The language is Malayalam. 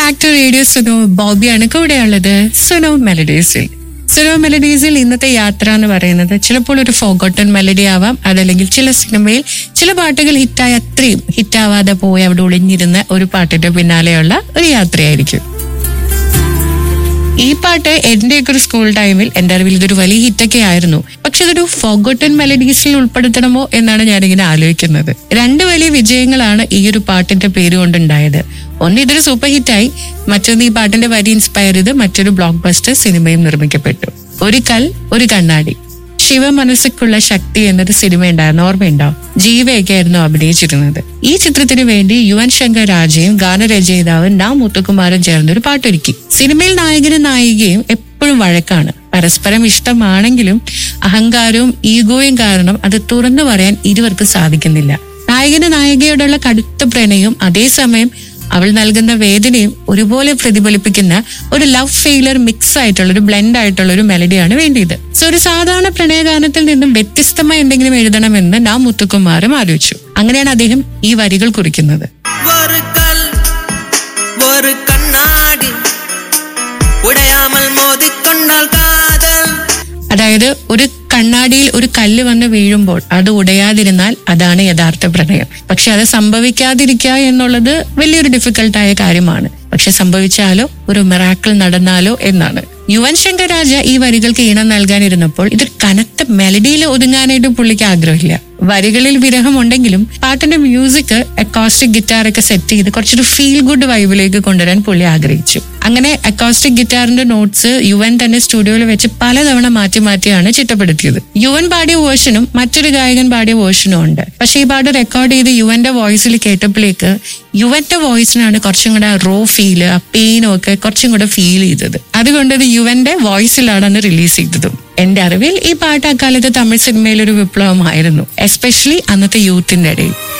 ബാക്ക് ടു റേഡിയോ സുനോ ബോബിയാണ് കൂടെയുള്ളത് സുനോ മെലഡീസിൽ സുനോ മെലഡീസിൽ ഇന്നത്തെ യാത്ര എന്ന് പറയുന്നത് ചിലപ്പോൾ ഒരു ഫോഗോട്ടൺ മെലഡി ആവാം അതല്ലെങ്കിൽ ചില സിനിമയിൽ ചില പാട്ടുകൾ ഹിറ്റായ അത്രയും ഹിറ്റാവാതെ പോയി അവിടെ ഒളിഞ്ഞിരുന്ന ഒരു പാട്ടിന്റെ പിന്നാലെയുള്ള ഒരു യാത്രയായിരിക്കും ഈ പാട്ട് എന്റെയൊക്കെ ഒരു സ്കൂൾ ടൈമിൽ എന്റെ അറിവിൽ ഇതൊരു വലിയ ഹിറ്റൊക്കെ ആയിരുന്നു പക്ഷെ ഇതൊരു ഫോഗോട്ടൺ മെലഡീസിൽ ഉൾപ്പെടുത്തണമോ എന്നാണ് ഞാനിങ്ങനെ ആലോചിക്കുന്നത് രണ്ട് വലിയ വിജയങ്ങളാണ് ഈ ഒരു പാട്ടിന്റെ പേര് കൊണ്ടുണ്ടായത് ഒന്ന് ഇതൊരു സൂപ്പർ ഹിറ്റായി മറ്റൊന്ന് ഈ പാട്ടിന്റെ വരി ഇൻസ്പയർ ചെയ്ത് മറ്റൊരു ബ്ലോക്ക് ബസ്റ്റർ സിനിമയും നിർമ്മിക്കപ്പെട്ടു ഒരു കൽ ഒരു കണ്ണാടി ശിവമനസ്സുക്കുള്ള ശക്തി എന്നൊരു സിനിമ ഉണ്ടായിരുന്നു ഓർമ്മയുണ്ടോ ജീവയൊക്കെ ആയിരുന്നു അഭിനയിച്ചിരുന്നത് ഈ ചിത്രത്തിന് വേണ്ടി യുവൻ ശങ്കർ രാജയും ഗാനരചയിതാവും നാ മുത്തുകുമാരും ചേർന്ന് ഒരു പാട്ടൊരുക്കി സിനിമയിൽ നായകനും നായികയും എപ്പോഴും വഴക്കാണ് പരസ്പരം ഇഷ്ടമാണെങ്കിലും അഹങ്കാരവും ഈഗോയും കാരണം അത് തുറന്നു പറയാൻ ഇരുവർക്കും സാധിക്കുന്നില്ല നായകന് നായികയോടുള്ള കടുത്ത പ്രണയവും അതേസമയം അവൾ നൽകുന്ന വേദനയും ഒരുപോലെ പ്രതിഫലിപ്പിക്കുന്ന ഒരു ലവ് ഫെയിലർ മിക്സ് ആയിട്ടുള്ള ഒരു ബ്ലെൻഡ് ആയിട്ടുള്ള ഒരു മെലഡിയാണ് വേണ്ടിയത് സോ ഒരു സാധാരണ പ്രണയഗാനത്തിൽ നിന്നും വ്യത്യസ്തമായി എന്തെങ്കിലും എഴുതണമെന്ന് നാം മുത്തുകുമാറും ആലോചിച്ചു അങ്ങനെയാണ് അദ്ദേഹം ഈ വരികൾ കുറിക്കുന്നത് ஒரு கல் ஒரு கண்ணாடி உடையாமல் மோதிக்கொண்டால் காதல் അതായത് ഒരു കണ്ണാടിയിൽ ഒരു കല്ല് വന്ന് വീഴുമ്പോൾ അത് ഉടയാതിരുന്നാൽ അതാണ് യഥാർത്ഥ പ്രണയം പക്ഷെ അത് സംഭവിക്കാതിരിക്കുക എന്നുള്ളത് വലിയൊരു ഡിഫിക്കൽട്ടായ കാര്യമാണ് പക്ഷെ സംഭവിച്ചാലോ ഒരു മിറാക്കിൾ നടന്നാലോ എന്നാണ് യുവൻ ശങ്കർ രാജ ഈ വരികൾക്ക് ഈണം നൽകാനിരുന്നപ്പോൾ ഇത് കനത്ത മെലഡിയിൽ ഒതുങ്ങാനായിട്ട് പുള്ളിക്ക് ആഗ്രഹമില്ല വരികളിൽ വിരഹമുണ്ടെങ്കിലും പാട്ടിന്റെ മ്യൂസിക് അക്കോസ്റ്റിക് ഗിറ്റാർ ഒക്കെ സെറ്റ് ചെയ്ത് കുറച്ചൊരു ഫീൽ ഗുഡ് വൈബിലേക്ക് കൊണ്ടുവരാൻ പുള്ളി ആഗ്രഹിച്ചു അങ്ങനെ അക്കോസ്റ്റിക് ഗിറ്റാറിന്റെ നോട്ട്സ് യുവൻ തന്നെ സ്റ്റുഡിയോയിൽ വെച്ച് പലതവണ മാറ്റി മാറ്റിയാണ് ചിട്ടപ്പെടുത്തിയത് യുവൻ പാടിയ വേർഷനും മറ്റൊരു ഗായകൻ പാടിയ വേർഷനും ഉണ്ട് പക്ഷെ ഈ പാട്ട് റെക്കോർഡ് ചെയ്ത് യുവന്റെ വോയിസിൽ കേട്ടപ്പോഴേക്ക് യുവന്റെ വോയിസിനാണ് കുറച്ചും കൂടെ റോ ഫീല് ആ പെയിനും ഒക്കെ കുറച്ചും കൂടെ ഫീൽ ചെയ്തത് അതുകൊണ്ട് ഇത് യുവന്റെ വോയിസിലാണ് അന്ന് റിലീസ് ചെയ്തതും എന്റെ അറിവിൽ ഈ പാട്ട് അക്കാലത്ത് തമിഴ് സിനിമയിൽ ഒരു വിപ്ലവമായിരുന്നു എസ്പെഷ്യലി അന്നത്തെ യൂത്തിന്റെ ഇടയിൽ